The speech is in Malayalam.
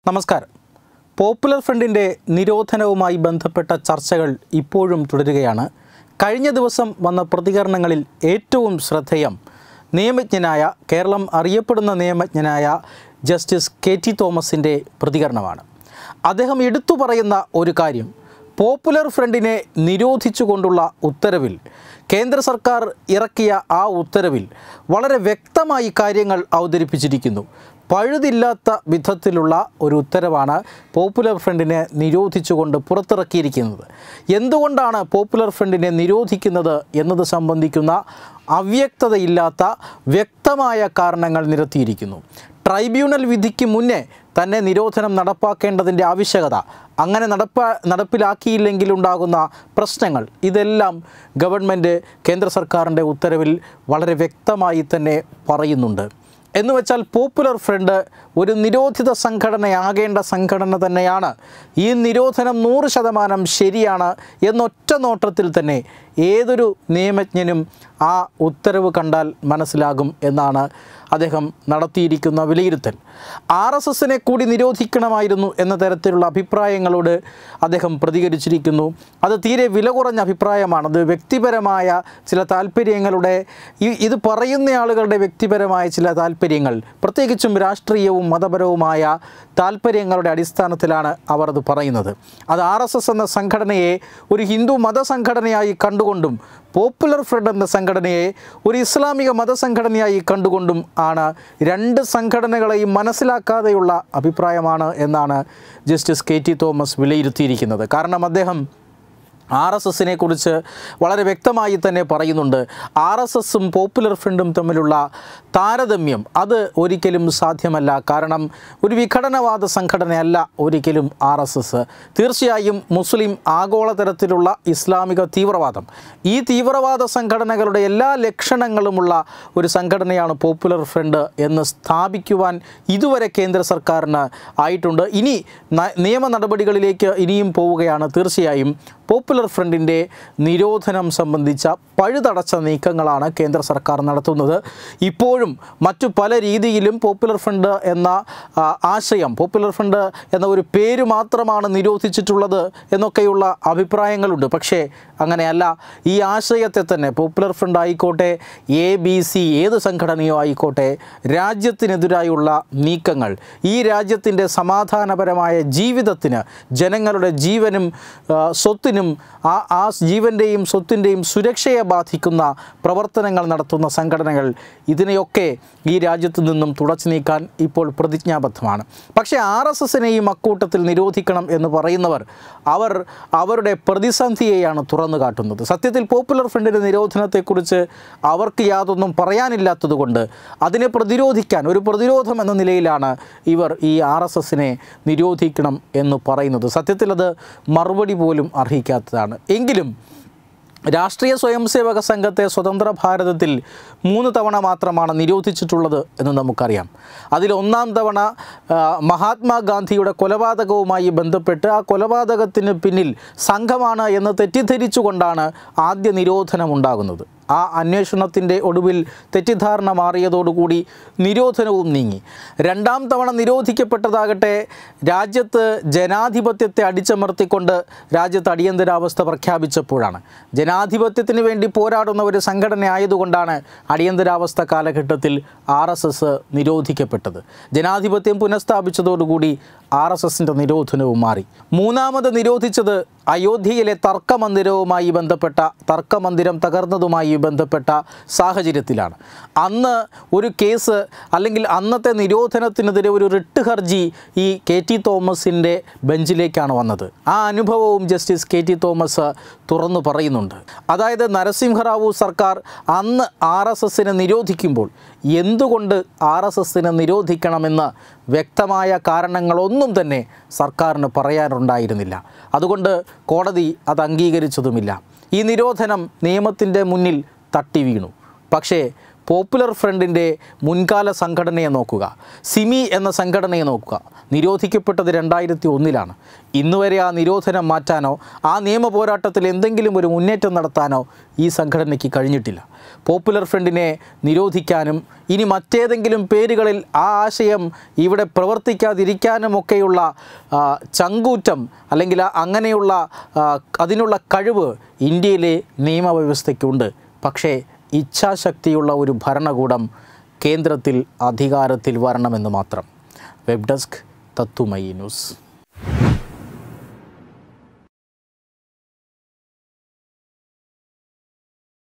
നമസ്കാരം പോപ്പുലർ ഫ്രണ്ടിൻ്റെ നിരോധനവുമായി ബന്ധപ്പെട്ട ചർച്ചകൾ ഇപ്പോഴും തുടരുകയാണ് കഴിഞ്ഞ ദിവസം വന്ന പ്രതികരണങ്ങളിൽ ഏറ്റവും ശ്രദ്ധേയം നിയമജ്ഞനായ കേരളം അറിയപ്പെടുന്ന നിയമജ്ഞനായ ജസ്റ്റിസ് കെ ടി തോമസിൻ്റെ പ്രതികരണമാണ് അദ്ദേഹം എടുത്തു പറയുന്ന ഒരു കാര്യം പോപ്പുലർ ഫ്രണ്ടിനെ നിരോധിച്ചുകൊണ്ടുള്ള ഉത്തരവിൽ കേന്ദ്ര സർക്കാർ ഇറക്കിയ ആ ഉത്തരവിൽ വളരെ വ്യക്തമായി കാര്യങ്ങൾ അവതരിപ്പിച്ചിരിക്കുന്നു പഴുതില്ലാത്ത വിധത്തിലുള്ള ഒരു ഉത്തരവാണ് പോപ്പുലർ ഫ്രണ്ടിനെ നിരോധിച്ചുകൊണ്ട് പുറത്തിറക്കിയിരിക്കുന്നത് എന്തുകൊണ്ടാണ് പോപ്പുലർ ഫ്രണ്ടിനെ നിരോധിക്കുന്നത് എന്നത് സംബന്ധിക്കുന്ന അവ്യക്തതയില്ലാത്ത വ്യക്തമായ കാരണങ്ങൾ നിരത്തിയിരിക്കുന്നു ട്രൈബ്യൂണൽ വിധിക്ക് മുന്നേ തന്നെ നിരോധനം നടപ്പാക്കേണ്ടതിൻ്റെ ആവശ്യകത അങ്ങനെ നടപ്പ നടപ്പിലാക്കിയില്ലെങ്കിൽ ഉണ്ടാകുന്ന പ്രശ്നങ്ങൾ ഇതെല്ലാം ഗവൺമെൻറ് കേന്ദ്ര സർക്കാരിൻ്റെ ഉത്തരവിൽ വളരെ വ്യക്തമായി തന്നെ പറയുന്നുണ്ട് എന്ന് വെച്ചാൽ പോപ്പുലർ ഫ്രണ്ട് ഒരു നിരോധിത സംഘടനയാകേണ്ട സംഘടന തന്നെയാണ് ഈ നിരോധനം നൂറ് ശതമാനം ശരിയാണ് എന്നൊറ്റ നോട്ടത്തിൽ തന്നെ ഏതൊരു നിയമജ്ഞനും ആ ഉത്തരവ് കണ്ടാൽ മനസ്സിലാകും എന്നാണ് അദ്ദേഹം നടത്തിയിരിക്കുന്ന വിലയിരുത്തൽ ആർ എസ് എസിനെ കൂടി നിരോധിക്കണമായിരുന്നു എന്ന തരത്തിലുള്ള അഭിപ്രായങ്ങളോട് അദ്ദേഹം പ്രതികരിച്ചിരിക്കുന്നു അത് തീരെ വില കുറഞ്ഞ അഭിപ്രായമാണ് അത് വ്യക്തിപരമായ ചില താല്പര്യങ്ങളുടെ ഈ ഇത് പറയുന്ന ആളുകളുടെ വ്യക്തിപരമായ ചില താല്പര്യങ്ങൾ പ്രത്യേകിച്ചും രാഷ്ട്രീയവും മതപരവുമായ താല്പര്യങ്ങളുടെ അടിസ്ഥാനത്തിലാണ് അവർ അത് പറയുന്നത് അത് ആർ എസ് എസ് എന്ന സംഘടനയെ ഒരു ഹിന്ദു മതസംഘടനയായി കണ്ടുകൊണ്ടും പോപ്പുലർ ഫ്രണ്ട് എന്ന സംഘടനയെ ഒരു ഇസ്ലാമിക മതസംഘടനയായി കണ്ടുകൊണ്ടും ആണ് രണ്ട് സംഘടനകളെയും മനസ്സിലാക്കാതെയുള്ള അഭിപ്രായമാണ് എന്നാണ് ജസ്റ്റിസ് കെ ടി തോമസ് വിലയിരുത്തിയിരിക്കുന്നത് കാരണം അദ്ദേഹം ആർ എസ് എസിനെ കുറിച്ച് വളരെ വ്യക്തമായി തന്നെ പറയുന്നുണ്ട് ആർ എസ് എസും പോപ്പുലർ ഫ്രണ്ടും തമ്മിലുള്ള താരതമ്യം അത് ഒരിക്കലും സാധ്യമല്ല കാരണം ഒരു വിഘടനവാദ സംഘടനയല്ല ഒരിക്കലും ആർ എസ് എസ് തീർച്ചയായും മുസ്ലിം ആഗോളതലത്തിലുള്ള ഇസ്ലാമിക തീവ്രവാദം ഈ തീവ്രവാദ സംഘടനകളുടെ എല്ലാ ലക്ഷണങ്ങളുമുള്ള ഒരു സംഘടനയാണ് പോപ്പുലർ ഫ്രണ്ട് എന്ന് സ്ഥാപിക്കുവാൻ ഇതുവരെ കേന്ദ്ര സർക്കാരിന് ആയിട്ടുണ്ട് ഇനി ന- നിയമ നടപടികളിലേക്ക് ഇനിയും പോവുകയാണ് തീർച്ചയായും പോപ്പുലർ ഫ്രണ്ടിൻ്റെ നിരോധനം സംബന്ധിച്ച പഴുതടച്ച നീക്കങ്ങളാണ് കേന്ദ്ര സർക്കാർ നടത്തുന്നത് ഇപ്പോഴും മറ്റു പല രീതിയിലും പോപ്പുലർ ഫ്രണ്ട് എന്ന ആ, ആശയം പോപ്പുലർ ഫ്രണ്ട് എന്ന ഒരു പേര് മാത്രമാണ് നിരോധിച്ചിട്ടുള്ളത് എന്നൊക്കെയുള്ള അഭിപ്രായങ്ങളുണ്ട് പക്ഷേ അങ്ങനെയല്ല ഈ ആശയത്തെ തന്നെ പോപ്പുലർ ഫ്രണ്ട് ആയിക്കോട്ടെ എ ബി സി ഏത് സംഘടനയോ ആയിക്കോട്ടെ രാജ്യത്തിനെതിരായുള്ള നീക്കങ്ങൾ ഈ രാജ്യത്തിൻ്റെ സമാധാനപരമായ ജീവിതത്തിന് ജനങ്ങളുടെ ജീവനും ആ, സ്വത്തിനും ആ ആ ജീവൻ്റെയും സ്വത്തിൻ്റെയും സുരക്ഷയെ ബാധിക്കുന്ന പ്രവർത്തനങ്ങൾ നടത്തുന്ന സംഘടനകൾ ഇതിനെയൊക്കെ ഈ രാജ്യത്തു നിന്നും തുടച്ചു നീക്കാൻ ഇപ്പോൾ പ്രതിജ്ഞാബദ്ധമാണ് പക്ഷേ ആർ എസ് എസിനെയും അക്കൂട്ടത്തിൽ നിരോധിക്കണം എന്ന് പറയുന്നവർ അവർ അവരുടെ പ്രതിസന്ധിയെയാണ് തുറന്നു കാട്ടുന്നത് സത്യത്തിൽ പോപ്പുലർ ഫ്രണ്ടിൻ്റെ നിരോധനത്തെക്കുറിച്ച് അവർക്ക് യാതൊന്നും പറയാനില്ലാത്തതുകൊണ്ട് അതിനെ പ്രതിരോധിക്കാൻ ഒരു പ്രതിരോധം എന്ന നിലയിലാണ് ഇവർ ഈ ആർ എസ് എസിനെ നിരോധിക്കണം എന്ന് പറയുന്നത് സത്യത്തിൽ അത് മറുപടി പോലും അർഹിക്കാത്തതാണ് എങ്കിലും രാഷ്ട്രീയ സ്വയംസേവക സംഘത്തെ സ്വതന്ത്ര ഭാരതത്തിൽ മൂന്ന് തവണ മാത്രമാണ് നിരോധിച്ചിട്ടുള്ളത് എന്ന് നമുക്കറിയാം അതിൽ ഒന്നാം തവണ ആ, മഹാത്മാഗാന്ധിയുടെ കൊലപാതകവുമായി ബന്ധപ്പെട്ട് ആ കൊലപാതകത്തിന് പിന്നിൽ സംഘമാണ് എന്ന് തെറ്റിദ്ധരിച്ചുകൊണ്ടാണ് ആദ്യ നിരോധനം ഉണ്ടാകുന്നത് ആ അന്വേഷണത്തിൻ്റെ ഒടുവിൽ തെറ്റിദ്ധാരണ മാറിയതോടുകൂടി നിരോധനവും നീങ്ങി രണ്ടാം തവണ നിരോധിക്കപ്പെട്ടതാകട്ടെ രാജ്യത്ത് ജനാധിപത്യത്തെ അടിച്ചമർത്തിക്കൊണ്ട് രാജ്യത്ത് അടിയന്തരാവസ്ഥ പ്രഖ്യാപിച്ചപ്പോഴാണ് ജനാധിപത്യത്തിന് വേണ്ടി പോരാടുന്ന ഒരു സംഘടന ആയതുകൊണ്ടാണ് അടിയന്തരാവസ്ഥ കാലഘട്ടത്തിൽ ആർ എസ് എസ് നിരോധിക്കപ്പെട്ടത് ജനാധിപത്യം പുനഃസ്ഥാപിച്ചതോടുകൂടി ആർ എസ് എസിൻ്റെ നിരോധനവും മാറി മൂന്നാമത് നിരോധിച്ചത് അയോധ്യയിലെ തർക്കമന്ദിരവുമായി ബന്ധപ്പെട്ട തർക്കമന്ദിരം തകർന്നതുമായി ബന്ധപ്പെട്ട സാഹചര്യത്തിലാണ് അന്ന് ഒരു കേസ് അല്ലെങ്കിൽ അന്നത്തെ നിരോധനത്തിനെതിരെ ഒരു റിട്ട് ഹർജി ഈ കെ ടി തോമസിൻ്റെ ബെഞ്ചിലേക്കാണ് വന്നത് ആ അനുഭവവും ജസ്റ്റിസ് കെ ടി തോമസ് തുറന്നു പറയുന്നുണ്ട് അതായത് നരസിംഹറാവു സർക്കാർ അന്ന് ആർ എസ് എസിനെ നിരോധിക്കുമ്പോൾ എന്തുകൊണ്ട് ആർ എസ് എസിനെ നിരോധിക്കണമെന്ന് വ്യക്തമായ കാരണങ്ങളൊന്നും തന്നെ സർക്കാരിന് പറയാനുണ്ടായിരുന്നില്ല അതുകൊണ്ട് കോടതി അത് അംഗീകരിച്ചതുമില്ല ഈ നിരോധനം നിയമത്തിൻ്റെ മുന്നിൽ തട്ടി വീണു പക്ഷേ പോപ്പുലർ ഫ്രണ്ടിൻ്റെ മുൻകാല സംഘടനയെ നോക്കുക സിമി എന്ന സംഘടനയെ നോക്കുക നിരോധിക്കപ്പെട്ടത് രണ്ടായിരത്തി ഒന്നിലാണ് ഇന്നുവരെ ആ നിരോധനം മാറ്റാനോ ആ നിയമ പോരാട്ടത്തിൽ എന്തെങ്കിലും ഒരു മുന്നേറ്റം നടത്താനോ ഈ സംഘടനയ്ക്ക് കഴിഞ്ഞിട്ടില്ല പോപ്പുലർ ഫ്രണ്ടിനെ നിരോധിക്കാനും ഇനി മറ്റേതെങ്കിലും പേരുകളിൽ ആ ആശയം ഇവിടെ പ്രവർത്തിക്കാതിരിക്കാനുമൊക്കെയുള്ള ആ, ചങ്കൂറ്റം അല്ലെങ്കിൽ ആ അങ്ങനെയുള്ള ആ, അതിനുള്ള കഴിവ് ഇന്ത്യയിലെ നിയമവ്യവസ്ഥയ്ക്കുണ്ട് പക്ഷേ ഇച്ഛാശക്തിയുള്ള ഒരു ഭരണകൂടം കേന്ദ്രത്തിൽ അധികാരത്തിൽ വരണമെന്ന് മാത്രം വെബ് ഡെസ്ക് തത്തുമയി ന്യൂസ്